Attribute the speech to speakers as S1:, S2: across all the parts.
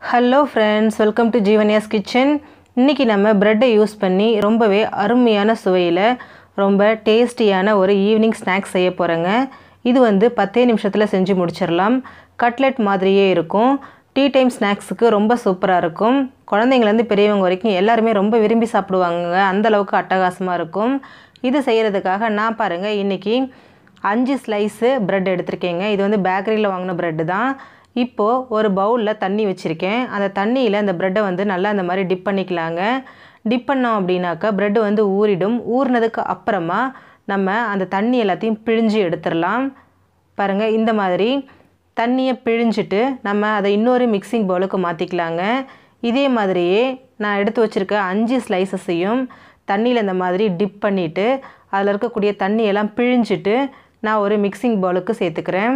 S1: hello friends welcome to Jeevanya's kitchen இன்றைக்கி நம்ம ப்ரெட்டை யூஸ் பண்ணி ரொம்பவே அருமையான சுவையில் ரொம்ப டேஸ்டியான ஒரு ஈவினிங் ஸ்நாக்ஸ் செய்ய போகிறேங்க இது வந்து பத்தே நிமிஷத்தில் செஞ்சு முடிச்சிடலாம் கட்லெட் மாதிரியே இருக்கும் டீ டைம் ஸ்நாக்ஸுக்கு ரொம்ப சூப்பராக இருக்கும் குழந்தைங்கலேருந்து பெரியவங்க வரைக்கும் எல்லாருமே ரொம்ப விரும்பி சாப்பிடுவாங்க அந்த அளவுக்கு அட்டகாசமாக இருக்கும் இது செய்கிறதுக்காக நான் பாருங்கள் இன்றைக்கி அஞ்சு ஸ்லைஸு ப்ரெட் எடுத்திருக்கேங்க இது வந்து பேக்கரியில் வாங்கின ப்ரெட்டு தான் இப்போது ஒரு பவுலில் தண்ணி வச்சுருக்கேன் அந்த தண்ணியில் அந்த ப்ரெட்டை வந்து நல்லா அந்த மாதிரி டிப் பண்ணிக்கலாங்க டிப் பண்ணோம் அப்படின்னாக்கா ப்ரெட்டு வந்து ஊறிடும் ஊறினதுக்கு அப்புறமா நம்ம அந்த தண்ணி எல்லாத்தையும் பிழிஞ்சு எடுத்துடலாம் பாருங்கள் இந்த மாதிரி தண்ணியை பிழிஞ்சிட்டு நம்ம அதை இன்னொரு மிக்சிங் பவுலுக்கு மாற்றிக்கலாங்க இதே மாதிரியே நான் எடுத்து வச்சுருக்க அஞ்சு ஸ்லைசஸையும் தண்ணியில் இந்த மாதிரி டிப் பண்ணிவிட்டு அதில் இருக்கக்கூடிய தண்ணியெல்லாம் பிழிஞ்சிட்டு நான் ஒரு மிக்சிங் பவுலுக்கு சேர்த்துக்கிறேன்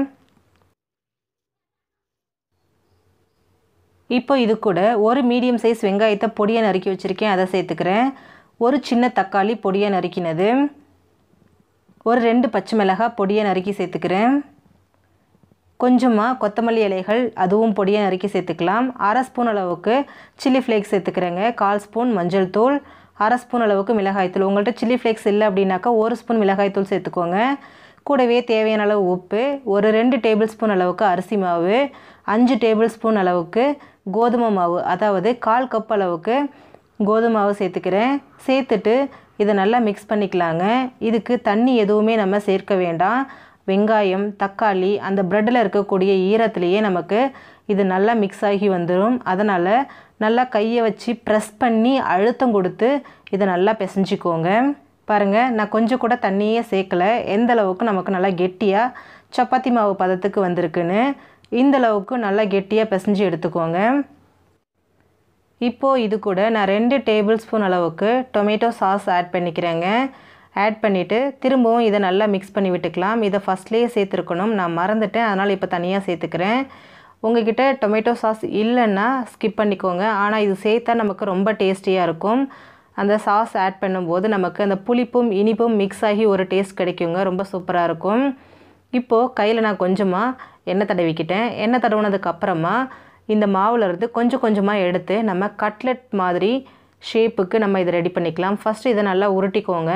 S1: இப்போ இது கூட ஒரு மீடியம் சைஸ் வெங்காயத்தை பொடியாக நறுக்கி வச்சுருக்கேன் அதை சேர்த்துக்கிறேன் ஒரு சின்ன தக்காளி பொடியாக நறுக்கினது ஒரு ரெண்டு பச்சை மிளகாய் பொடியாக நறுக்கி சேர்த்துக்கிறேன் கொஞ்சமாக கொத்தமல்லி இலைகள் அதுவும் பொடியாக நறுக்கி சேர்த்துக்கலாம் அரை ஸ்பூன் அளவுக்கு சில்லி ஃப்ளேக்ஸ் சேர்த்துக்கிறேங்க கால் ஸ்பூன் மஞ்சள் தூள் அரை ஸ்பூன் அளவுக்கு மிளகாய்த்தூள் உங்கள்கிட்ட சில்லி ஃப்ளேக்ஸ் இல்லை அப்படின்னாக்கா ஒரு ஸ்பூன் மிளகாய்த்தூள் சேர்த்துக்கோங்க கூடவே தேவையான அளவு உப்பு ஒரு ரெண்டு டேபிள் ஸ்பூன் அளவுக்கு அரிசி மாவு அஞ்சு டேபிள் ஸ்பூன் அளவுக்கு கோதுமை மாவு அதாவது கால் கப் அளவுக்கு கோதுமை மாவு சேர்த்துக்கிறேன் சேர்த்துட்டு இதை நல்லா மிக்ஸ் பண்ணிக்கலாங்க இதுக்கு தண்ணி எதுவுமே நம்ம சேர்க்க வேண்டாம் வெங்காயம் தக்காளி அந்த ப்ரெட்டில் இருக்கக்கூடிய ஈரத்துலேயே நமக்கு இது நல்லா மிக்ஸ் ஆகி வந்துடும் அதனால் நல்லா கையை வச்சு ப்ரெஸ் பண்ணி அழுத்தம் கொடுத்து இதை நல்லா பிசைஞ்சிக்கோங்க பாருங்கள் நான் கொஞ்சம் கூட தண்ணியே சேர்க்கலை எந்த அளவுக்கு நமக்கு நல்லா கெட்டியாக சப்பாத்தி மாவு பதத்துக்கு வந்திருக்குன்னு இந்த அளவுக்கு நல்லா கெட்டியாக பிசைஞ்சு எடுத்துக்கோங்க இப்போது இது கூட நான் ரெண்டு டேபிள் ஸ்பூன் அளவுக்கு டொமேட்டோ சாஸ் ஆட் பண்ணிக்கிறேங்க ஆட் பண்ணிவிட்டு திரும்பவும் இதை நல்லா மிக்ஸ் பண்ணி விட்டுக்கலாம் இதை ஃபஸ்ட்லேயே சேர்த்துருக்கணும் நான் மறந்துட்டேன் அதனால் இப்போ தனியாக சேர்த்துக்கிறேன் உங்ககிட்ட டொமேட்டோ சாஸ் இல்லைன்னா ஸ்கிப் பண்ணிக்கோங்க ஆனால் இது சேர்த்தா நமக்கு ரொம்ப டேஸ்டியாக இருக்கும் அந்த சாஸ் ஆட் பண்ணும்போது நமக்கு அந்த புளிப்பும் இனிப்பும் மிக்ஸ் ஆகி ஒரு டேஸ்ட் கிடைக்குங்க ரொம்ப சூப்பராக இருக்கும் இப்போது கையில் நான் கொஞ்சமாக எண்ணெய் தடவிக்கிட்டேன் எண்ணெய் தடவுனதுக்கு அப்புறமா இந்த மாவுலேருந்து கொஞ்சம் கொஞ்சமாக எடுத்து நம்ம கட்லெட் மாதிரி ஷேப்புக்கு நம்ம இதை ரெடி பண்ணிக்கலாம் ஃபஸ்ட்டு இதை நல்லா உருட்டிக்கோங்க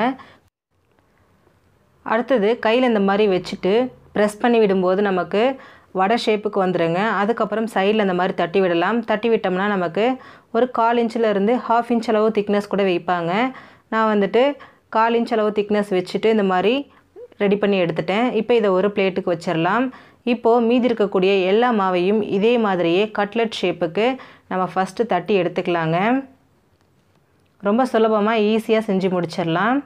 S1: அடுத்தது கையில் இந்த மாதிரி வச்சுட்டு ப்ரெஸ் பண்ணி விடும்போது நமக்கு வடை ஷேப்புக்கு வந்துடுங்க அதுக்கப்புறம் சைடில் இந்த மாதிரி தட்டி விடலாம் தட்டி விட்டோம்னா நமக்கு ஒரு கால் இன்ச்சில் இருந்து ஹாஃப் இன்ச் அளவு திக்னஸ் கூட வைப்பாங்க நான் வந்துட்டு கால் இன்ச் அளவு திக்னஸ் வச்சுட்டு இந்த மாதிரி ரெடி பண்ணி எடுத்துட்டேன் இப்போ இதை ஒரு பிளேட்டுக்கு வச்சிடலாம் இப்போது மீதி இருக்கக்கூடிய எல்லா மாவையும் இதே மாதிரியே கட்லெட் ஷேப்புக்கு நம்ம ஃபஸ்ட்டு தட்டி எடுத்துக்கலாங்க ரொம்ப சுலபமாக ஈஸியாக செஞ்சு முடிச்சிடலாம்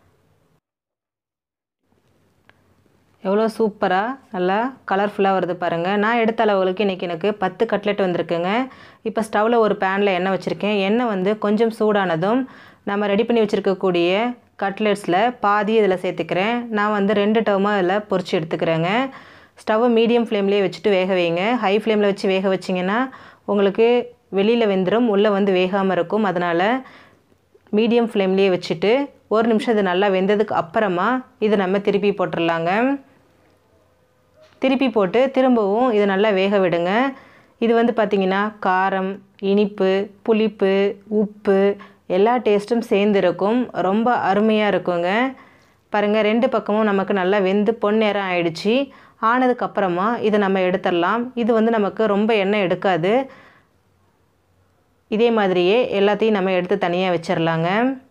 S1: எவ்வளோ சூப்பராக நல்லா கலர்ஃபுல்லாக வருது பாருங்கள் நான் எடுத்த அளவுகளுக்கு இன்றைக்கி எனக்கு பத்து கட்லெட் வந்திருக்குங்க இப்போ ஸ்டவ்வில் ஒரு பேனில் எண்ணெய் வச்சுருக்கேன் எண்ணெய் வந்து கொஞ்சம் சூடானதும் நம்ம ரெடி பண்ணி வச்சுருக்கக்கூடிய கட்லெட்ஸில் பாதி இதில் சேர்த்துக்கிறேன் நான் வந்து ரெண்டு டவுமாக இதில் பொரிச்சு எடுத்துக்கிறேங்க ஸ்டவ்வை மீடியம் ஃப்ளேம்லேயே வச்சுட்டு வேக வைங்க ஹை ஃப்ளேமில் வச்சு வேக வச்சிங்கன்னா உங்களுக்கு வெளியில் வெந்துடும் உள்ளே வந்து வேகாமல் இருக்கும் அதனால் மீடியம் ஃப்ளேம்லேயே வச்சுட்டு ஒரு நிமிஷம் இது நல்லா வெந்ததுக்கு அப்புறமா இதை நம்ம திருப்பி போட்டுடலாங்க திருப்பி போட்டு திரும்பவும் இதை நல்லா வேக விடுங்க இது வந்து பார்த்திங்கன்னா காரம் இனிப்பு புளிப்பு உப்பு எல்லா டேஸ்ட்டும் சேர்ந்துருக்கும் ரொம்ப அருமையாக இருக்குங்க பாருங்கள் ரெண்டு பக்கமும் நமக்கு நல்லா வெந்து பொன்னேரம் ஆயிடுச்சு ஆனதுக்கப்புறமா இதை நம்ம எடுத்துடலாம் இது வந்து நமக்கு ரொம்ப எண்ணெய் எடுக்காது இதே மாதிரியே எல்லாத்தையும் நம்ம எடுத்து தனியாக வச்சிடலாங்க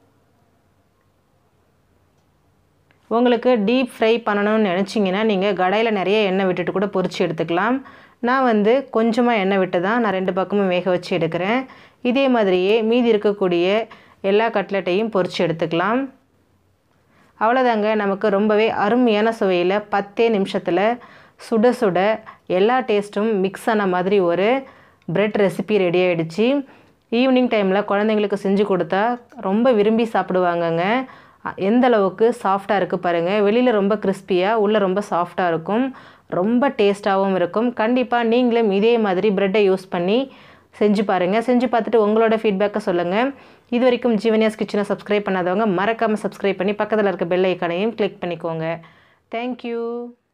S1: உங்களுக்கு டீப் ஃப்ரை பண்ணணும்னு நினச்சிங்கன்னா நீங்கள் கடையில் நிறைய எண்ணெய் விட்டுட்டு கூட பொரிச்சு எடுத்துக்கலாம் நான் வந்து கொஞ்சமாக எண்ணெய் விட்டு தான் நான் ரெண்டு பக்கமும் வேக வச்சு எடுக்கிறேன் இதே மாதிரியே மீதி இருக்கக்கூடிய எல்லா கட்லெட்டையும் பொரிச்சு எடுத்துக்கலாம் அவ்வளோதாங்க நமக்கு ரொம்பவே அருமையான சுவையில் பத்தே நிமிஷத்தில் சுட சுட எல்லா டேஸ்ட்டும் மிக்ஸ் ஆன மாதிரி ஒரு ப்ரெட் ரெசிபி ரெடி ஆகிடுச்சு ஈவினிங் டைமில் குழந்தைங்களுக்கு செஞ்சு கொடுத்தா ரொம்ப விரும்பி சாப்பிடுவாங்கங்க எந்த அளவுக்கு சாஃப்டாக இருக்குது பாருங்கள் வெளியில் ரொம்ப கிறிஸ்பியாக உள்ளே ரொம்ப சாஃப்டாக இருக்கும் ரொம்ப டேஸ்ட்டாகவும் இருக்கும் கண்டிப்பாக நீங்களும் இதே மாதிரி ப்ரெட்டை யூஸ் பண்ணி செஞ்சு பாருங்கள் செஞ்சு பார்த்துட்டு உங்களோட ஃபீட்பேக்கை சொல்லுங்கள் இது வரைக்கும் ஜீவனியாஸ் கிச்சனை சப்ஸ்கிரைப் பண்ணாதவங்க மறக்காமல் சப்ஸ்கிரைப் பண்ணி பக்கத்தில் இருக்க பெல் ஐக்கானையும் கிளிக் பண்ணிக்கோங்க தேங்க்யூ